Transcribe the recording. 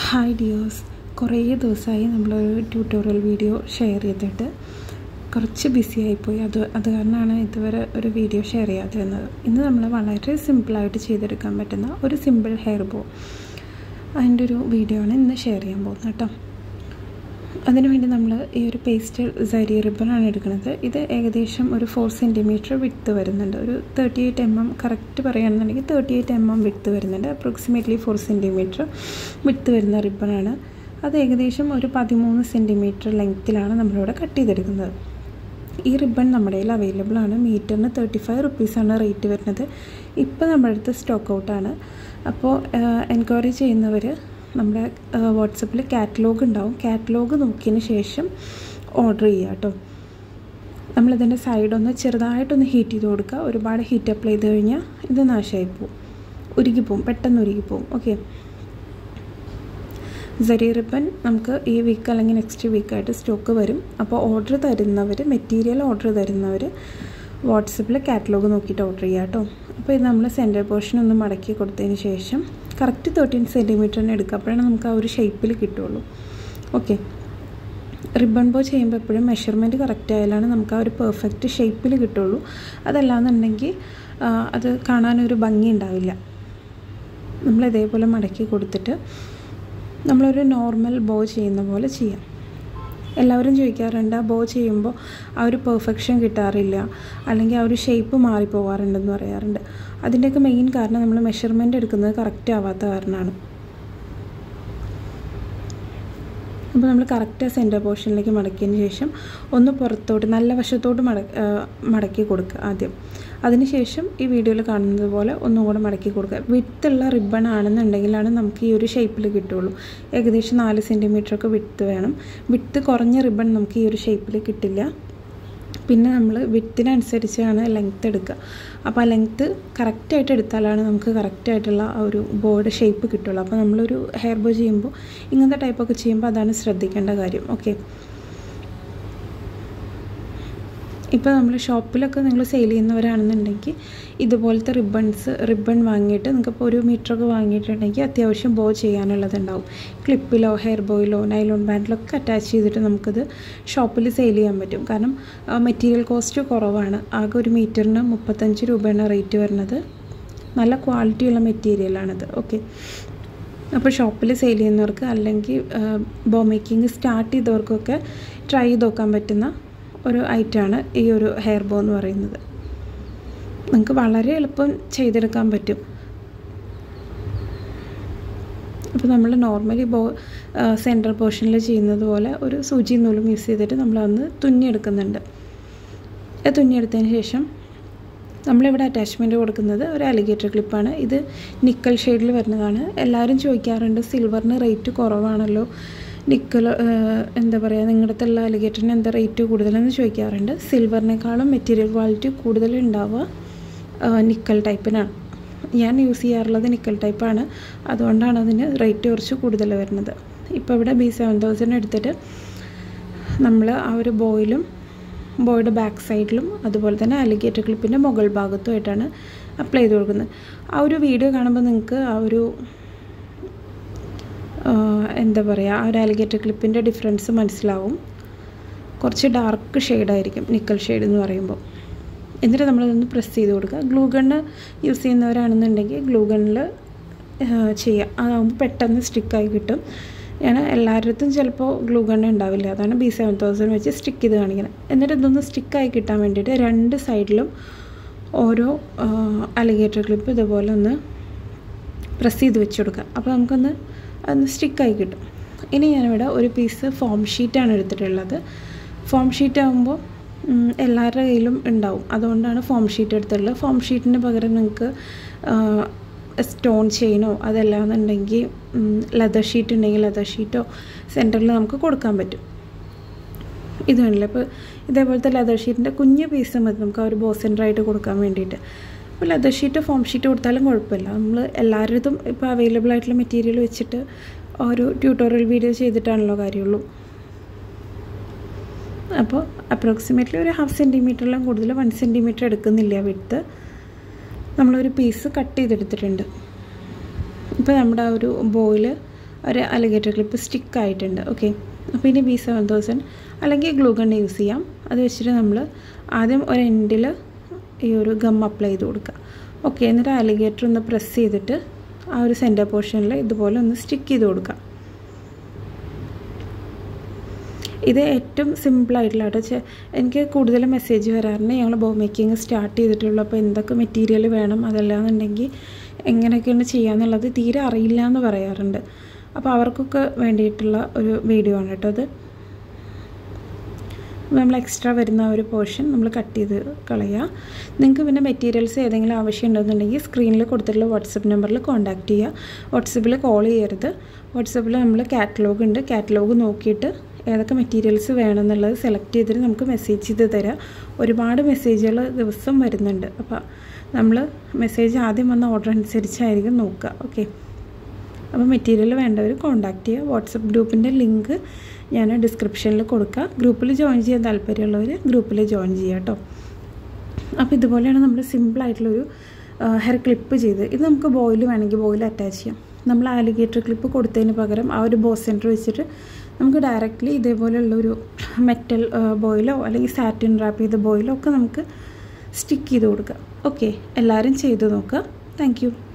hi dears കുറേ ദിവസമായി നമ്മളൊരു ട്യൂട്ടോറിയൽ വീഡിയോ ഷെയർ ചെയ്തിട്ട് കുറച്ച് ബിസി ആയിപ്പോയി അത് അത് കാരണമാണ് ഇതുവരെ ഒരു വീഡിയോ ഷെയർ ചെയ്യാതെ വന്നത് ഇന്ന് നമ്മൾ വളരെ സിമ്പിളായിട്ട് ചെയ്തെടുക്കാൻ പറ്റുന്ന ഒരു സിമ്പിൾ ഹെയർ ബോ അതിൻ്റെ ഒരു വീഡിയോ ആണ് ഇന്ന് ഷെയർ ചെയ്യാൻ പോകുന്നത് കേട്ടോ അതിനുവേണ്ടി നമ്മൾ ഈ ഒരു പേസ്റ്റൽ സരി റിബണാണ് എടുക്കുന്നത് ഇത് ഏകദേശം ഒരു ഫോർ സെൻറ്റിമീറ്റർ വിട്ത്ത് വരുന്നുണ്ട് ഒരു thirty eight M M correct പറയുകയാണെന്നുണ്ടെങ്കിൽ thirty eight M M width വരുന്നുണ്ട് അപ്രോക്സിമേറ്റ്ലി ഫോർ സെൻറ്റിമീറ്റർ വിട്ത്ത് വരുന്ന റിബണാണ് അത് ഏകദേശം ഒരു പതിമൂന്ന് സെൻറ്റിമീറ്റർ ലെങ്ത്തിലാണ് നമ്മളിവിടെ കട്ട് ചെയ്തെടുക്കുന്നത് ഈ റിബൺ നമ്മുടെ കയ്യിൽ അവൈലബിൾ ആണ് മീറ്ററിന് തേർട്ടി ഫൈവ് റുപ്പീസാണ് റേറ്റ് വരുന്നത് ഇപ്പോൾ നമ്മുടെ അടുത്ത് സ്റ്റോക്ക് ഔട്ടാണ് അപ്പോൾ എൻക്വയറി ചെയ്യുന്നവർ നമ്മുടെ വാട്സപ്പിൽ കാറ്റലോഗ് ഉണ്ടാവും കാറ്റലോഗ് നോക്കിയതിന് ശേഷം ഓർഡർ ചെയ്യുക കേട്ടോ നമ്മളിതിൻ്റെ സൈഡൊന്ന് ചെറുതായിട്ടൊന്ന് ഹീറ്റ് ചെയ്ത് കൊടുക്കുക ഒരുപാട് ഹീറ്റ് അപ്ലൈ ചെയ്ത് കഴിഞ്ഞാൽ ഇത് നാശമായി പോവും ഉരുകിപ്പോവും പെട്ടെന്ന് ഉരുകിപ്പോവും ഓക്കെ സരി റിബൺ നമുക്ക് ഈ വീക്ക് അല്ലെങ്കിൽ നെക്സ്റ്റ് വീക്കായിട്ട് സ്റ്റോക്ക് വരും അപ്പോൾ ഓർഡർ തരുന്നവർ മെറ്റീരിയൽ ഓർഡർ തരുന്നവർ വാട്സപ്പിൽ കാറ്റലോഗ് നോക്കിയിട്ട് ഓർഡർ ചെയ്യുക കേട്ടോ അപ്പോൾ ഇത് നമ്മൾ സെൻറ്റർ പോർഷൻ ഒന്ന് മടക്കി കൊടുത്തതിന് ശേഷം കറക്റ്റ് തേർട്ടീൻ സെൻറ്റിമീറ്ററിന് എടുക്കുക അപ്പോഴാണ് നമുക്ക് ആ ഒരു ഷേപ്പിൽ കിട്ടുള്ളൂ ഓക്കെ റിബൺ ബോ ചെയ്യുമ്പോൾ എപ്പോഴും മെഷർമെൻറ്റ് കറക്റ്റ് ആയാലാണ് നമുക്ക് ആ ഒരു പെർഫെക്റ്റ് ഷേപ്പിൽ കിട്ടുള്ളൂ അതല്ലാന്നുണ്ടെങ്കിൽ അത് കാണാനൊരു ഭംഗി ഉണ്ടാവില്ല നമ്മൾ ഇതേപോലെ മടക്കി കൊടുത്തിട്ട് നമ്മളൊരു നോർമൽ ബോ ചെയ്യുന്ന പോലെ ചെയ്യാം എല്ലാവരും ചോദിക്കാറുണ്ട് ആ ബോ ചെയ്യുമ്പോൾ ആ ഒരു പെർഫെക്ഷൻ കിട്ടാറില്ല അല്ലെങ്കിൽ ആ ഒരു ഷേപ്പ് മാറിപ്പോവാറുണ്ടെന്ന് പറയാറുണ്ട് അതിൻ്റെയൊക്കെ മെയിൻ കാരണം നമ്മൾ മെഷർമെൻ്റ് എടുക്കുന്നത് കറക്റ്റ് ആവാത്ത കാരണമാണ് അപ്പോൾ നമ്മൾ കറക്റ്റ് സെൻറ്റർ പോർഷനിലേക്ക് മടക്കിയതിന് ശേഷം ഒന്ന് പുറത്തോട്ട് നല്ല വശത്തോട്ട് മട മടക്കി കൊടുക്കുക ആദ്യം അതിനുശേഷം ഈ വീഡിയോയിൽ കാണുന്നത് പോലെ ഒന്നും കൂടെ മടക്കി കൊടുക്കുക വിത്തുള്ള റിബൺ ആണെന്നുണ്ടെങ്കിലാണ് നമുക്ക് ഈ ഒരു ഷേപ്പിൽ കിട്ടുള്ളൂ ഏകദേശം നാല് സെൻറ്റിമീറ്ററൊക്കെ വിത്ത് വേണം വിത്ത് കുറഞ്ഞ റിബൺ നമുക്ക് ഈ ഒരു ഷേപ്പിൽ കിട്ടില്ല പിന്നെ നമ്മൾ വിത്തിനനുസരിച്ചാണ് ലെങ്ത്ത് എടുക്കുക അപ്പോൾ ആ ലെങ്ത്ത് കറക്റ്റായിട്ട് എടുത്താലാണ് നമുക്ക് കറക്റ്റായിട്ടുള്ള ആ ഒരു ബോയുടെ ഷേപ്പ് കിട്ടുള്ളൂ അപ്പോൾ നമ്മളൊരു ഹെയർ ബോ ചെയ്യുമ്പോൾ ഇങ്ങനത്തെ ടൈപ്പൊക്കെ ചെയ്യുമ്പോൾ അതാണ് ശ്രദ്ധിക്കേണ്ട കാര്യം ഓക്കെ ഇപ്പോൾ നമ്മൾ ഷോപ്പിലൊക്കെ നിങ്ങൾ സെയിൽ ചെയ്യുന്നവരാണെന്നുണ്ടെങ്കിൽ ഇതുപോലത്തെ റിബൺസ് റിബൺ വാങ്ങിയിട്ട് നിങ്ങൾക്കിപ്പോൾ ഒരു മീറ്ററൊക്കെ വാങ്ങിയിട്ടുണ്ടെങ്കിൽ അത്യാവശ്യം ബോ ചെയ്യാനുള്ളതുണ്ടാവും ക്ലിപ്പിലോ ഹെയർ ബോയിലോ നൈലോൺ ബാൻഡിലൊക്കെ അറ്റാച്ച് ചെയ്തിട്ട് നമുക്കത് ഷോപ്പിൽ സെയിൽ ചെയ്യാൻ പറ്റും കാരണം മെറ്റീരിയൽ കോസ്റ്റ് കുറവാണ് ആകെ ഒരു മീറ്ററിന് മുപ്പത്തഞ്ച് രൂപയാണ് റേറ്റ് വരുന്നത് നല്ല ക്വാളിറ്റിയുള്ള മെറ്റീരിയലാണിത് ഓക്കെ അപ്പോൾ ഷോപ്പിൽ സെയിൽ ചെയ്യുന്നവർക്ക് അല്ലെങ്കിൽ ബോ മേക്കിംഗ് സ്റ്റാർട്ട് ചെയ്തവർക്കൊക്കെ ട്രൈ ചെയ്ത് നോക്കാൻ പറ്റുന്ന ഒരു ഐറ്റമാണ് ഈ ഒരു ഹെയർ ബോ എന്ന് പറയുന്നത് നിങ്ങൾക്ക് വളരെ എളുപ്പം ചെയ്തെടുക്കാൻ പറ്റും അപ്പോൾ നമ്മൾ നോർമലി ബോ സെൻട്രൽ പോർഷനിൽ ചെയ്യുന്നത് പോലെ ഒരു സൂചി നൂലും യൂസ് ചെയ്തിട്ട് നമ്മളതൊന്ന് തുന്നിയെടുക്കുന്നുണ്ട് അത് തുന്നിയെടുത്തതിന് ശേഷം നമ്മളിവിടെ അറ്റാച്ച്മെൻറ്റ് കൊടുക്കുന്നത് ഒരു അലിഗേറ്റർ ക്ലിപ്പാണ് ഇത് നിക്കൽ ഷെയ്ഡിൽ വരുന്നതാണ് എല്ലാവരും ചോദിക്കാറുണ്ട് സിൽവറിന് റേറ്റ് കുറവാണല്ലോ നിക്കൽ എന്താ പറയുക നിങ്ങളുടെ അടുത്തുള്ള അലിഗേറ്ററിന് എന്താ റേറ്റ് കൂടുതലെന്ന് ചോദിക്കാറുണ്ട് സിൽവറിനേക്കാളും മെറ്റീരിയൽ ക്വാളിറ്റി കൂടുതൽ ഉണ്ടാവുക നിക്കൽ ടൈപ്പിനാണ് ഞാൻ യൂസ് ചെയ്യാറുള്ളത് നിക്കൽ ടൈപ്പാണ് അതുകൊണ്ടാണ് അതിന് റേറ്റ് കുറച്ച് കൂടുതൽ വരുന്നത് ഇപ്പോൾ ഇവിടെ ബി സെവൻ തൗസൻഡ് എടുത്തിട്ട് നമ്മൾ ആ ഒരു ബോയിലും ബോയുടെ ബാക്ക് സൈഡിലും അതുപോലെ തന്നെ അലിഗേറ്റർ ക്ലിപ്പിൻ്റെ മുകൾ ഭാഗത്തുമായിട്ടാണ് അപ്ലൈ ചെയ്ത് കൊടുക്കുന്നത് ആ ഒരു വീഡിയോ കാണുമ്പോൾ നിങ്ങൾക്ക് ആ ഒരു എന്താ പറയുക ആ ഒരു അലിഗേറ്റർ ക്ലിപ്പിൻ്റെ ഡിഫറൻസ് മനസ്സിലാവും കുറച്ച് ഡാർക്ക് ഷെയ്ഡായിരിക്കും നിക്കൽ ഷെയ്ഡ് എന്ന് പറയുമ്പോൾ എന്നിട്ട് നമ്മളതൊന്ന് പ്രസ് ചെയ്ത് കൊടുക്കുക ഗ്ലൂ ഗണ്ണ് യൂസ് ചെയ്യുന്നവരാണെന്നുണ്ടെങ്കിൽ ഗ്ലൂ ഗണ്ണിൽ ചെയ്യുക അതാകുമ്പോൾ പെട്ടെന്ന് സ്റ്റിക്കായി കിട്ടും ഞാൻ എല്ലാവരുടെ ചിലപ്പോൾ ഗ്ലൂ ഗണ്ണ് ഉണ്ടാവില്ല അതാണ് ബി സെവൻ തൗസൻഡ് വെച്ച് സ്റ്റിക്ക് ചെയ്ത് കാണിക്കുന്നത് എന്നിട്ട് ഇതൊന്ന് സ്റ്റിക്കായി കിട്ടാൻ വേണ്ടിയിട്ട് രണ്ട് സൈഡിലും ഓരോ അലിഗേറ്റർ ക്ലിപ്പ് ഇതുപോലെ ഒന്ന് പ്രസ് ചെയ്ത് വെച്ച് കൊടുക്കുക അപ്പോൾ നമുക്കൊന്ന് അതൊന്ന് സ്റ്റിക്കായി കിട്ടും ഇനി ഞാനിവിടെ ഒരു പീസ് ഫോം ഷീറ്റാണ് എടുത്തിട്ടുള്ളത് ഫോം ഷീറ്റ് ആകുമ്പോൾ എല്ലാവരുടെ കയ്യിലും ഉണ്ടാവും അതുകൊണ്ടാണ് ഫോം ഷീറ്റ് എടുത്തിട്ടുള്ളത് ഫോം ഷീറ്റിന് പകരം നിങ്ങൾക്ക് സ്റ്റോൺ ചെയിനോ അതല്ലാന്നുണ്ടെങ്കിൽ ലെതർ ഷീറ്റ് ഉണ്ടെങ്കിൽ ലെതർ ഷീറ്റോ സെൻറ്ററിൽ നമുക്ക് കൊടുക്കാൻ പറ്റും ഇത് വേണമല്ലോ ഇപ്പോൾ ഇതേപോലത്തെ ലെതർ ഷീറ്റിൻ്റെ കുഞ്ഞ് പീസ് മതി നമുക്ക് ആ ഒരു ബോ സെൻറ്ററായിട്ട് കൊടുക്കാൻ വേണ്ടിയിട്ട് അപ്പോൾ ലെതർ ഷീറ്റ് ഫോം ഷീറ്റ് കൊടുത്താലും കുഴപ്പമില്ല നമ്മൾ എല്ലാവരുടെതും ഇപ്പോൾ അവൈലബിൾ ആയിട്ടുള്ള മെറ്റീരിയൽ വെച്ചിട്ട് ഒരു ട്യൂട്ടോറിയൽ വീഡിയോ ചെയ്തിട്ടാണല്ലോ കാര്യമുള്ളൂ അപ്പോൾ അപ്രോക്സിമേറ്റ്ലി ഒരു ഹാഫ് സെൻറ്റിമീറ്ററിലും കൂടുതൽ വൺ സെൻറ്റിമീറ്റർ എടുക്കുന്നില്ല വിട്ട് നമ്മളൊരു പീസ് കട്ട് ചെയ്തെടുത്തിട്ടുണ്ട് ഇപ്പോൾ നമ്മുടെ ആ ഒരു ബോയിൽ ഒരു അലിഗേറ്റർ ക്ലിപ്പ് സ്റ്റിക്ക് ആയിട്ടുണ്ട് ഓക്കെ അപ്പോൾ ഇനി ബി സെവൻ തൗസൻഡ് അല്ലെങ്കിൽ ഗ്ലൂ ഗൺ യൂസ് ചെയ്യാം അത് വെച്ചിട്ട് നമ്മൾ ആദ്യം ഒരു എൻഡിൽ ഈ ഒരു ഗം അപ്ലൈ ചെയ്ത് കൊടുക്കുക ഓക്കെ എന്നിട്ട് അലിഗേറ്റർ ഒന്ന് പ്രസ് ചെയ്തിട്ട് ആ ഒരു സെൻറ്റർ പോർഷനിൽ ഇതുപോലെ ഒന്ന് സ്റ്റിക്ക് ചെയ്ത് കൊടുക്കുക ഇത് ഏറ്റവും സിമ്പിളായിട്ടുള്ള കേട്ടോ എനിക്ക് കൂടുതൽ മെസ്സേജ് വരാറുണ്ട് ഞങ്ങൾ ബോ മേക്കിംഗ് സ്റ്റാർട്ട് ചെയ്തിട്ടുള്ളൂ അപ്പോൾ എന്തൊക്കെ മെറ്റീരിയൽ വേണം അതല്ലാന്നുണ്ടെങ്കിൽ എങ്ങനെയൊക്കെയാണ് ചെയ്യാന്നുള്ളത് തീരെ അറിയില്ല എന്ന് പറയാറുണ്ട് അപ്പോൾ അവർക്കൊക്കെ വേണ്ടിയിട്ടുള്ള ഒരു വീഡിയോ ആണ് കേട്ടോ അത് നമ്മൾ എക്സ്ട്രാ വരുന്ന ഒരു പോർഷൻ നമ്മൾ കട്ട് ചെയ്ത് കളയുക നിങ്ങൾക്ക് പിന്നെ മെറ്റീരിയൽസ് ഏതെങ്കിലും ആവശ്യം ഉണ്ടെന്നുണ്ടെങ്കിൽ സ്ക്രീനിൽ കൊടുത്തിട്ടുള്ള വാട്സപ്പ് നമ്പറിൽ കോൺടാക്റ്റ് ചെയ്യുക വാട്സപ്പിൽ കോൾ ചെയ്യരുത് വാട്സപ്പിൽ നമ്മൾ കാറ്റലോഗ് ഉണ്ട് കാറ്റലോഗ് നോക്കിയിട്ട് ഏതൊക്കെ മെറ്റീരിയൽസ് വേണമെന്നുള്ളത് സെലക്ട് ചെയ്തിട്ട് നമുക്ക് മെസ്സേജ് ചെയ്ത് തരാം ഒരുപാട് മെസ്സേജുകൾ ദിവസം വരുന്നുണ്ട് അപ്പോൾ നമ്മൾ മെസ്സേജ് ആദ്യം വന്ന ഓർഡർ അനുസരിച്ചായിരിക്കും നോക്കുക ഓക്കെ അപ്പോൾ മെറ്റീരിയൽ വേണ്ടവർ കോൺടാക്റ്റ് ചെയ്യുക വാട്സപ്പ് ഗ്രൂപ്പിൻ്റെ ലിങ്ക് ഞാൻ ഡിസ്ക്രിപ്ഷനിൽ കൊടുക്കുക ഗ്രൂപ്പിൽ ജോയിൻ ചെയ്യാൻ താല്പര്യമുള്ളവർ ഗ്രൂപ്പിൽ ജോയിൻ ചെയ്യുക കേട്ടോ അപ്പോൾ ഇതുപോലെയാണ് നമ്മൾ സിമ്പിളായിട്ടുള്ളൊരു ഹെയർ ക്ലിപ്പ് ചെയ്ത് ഇത് നമുക്ക് ബോയിൽ വേണമെങ്കിൽ ബോയിൽ അറ്റാച്ച് ചെയ്യാം നമ്മൾ ആലിഗേറ്റർ ക്ലിപ്പ് കൊടുത്തതിന് പകരം ആ ഒരു ബോ സെൻറ്റർ വെച്ചിട്ട് നമുക്ക് ഡയറക്റ്റ്ലി ഇതേപോലെയുള്ളൊരു മെറ്റൽ ബോയിലോ അല്ലെങ്കിൽ സാറ്റിൻ റാപ്പ് ചെയ്ത ബോയിലോ ഒക്കെ നമുക്ക് സ്റ്റിക്ക് ചെയ്ത് കൊടുക്കാം ഓക്കെ എല്ലാവരും ചെയ്ത് നോക്കുക താങ്ക്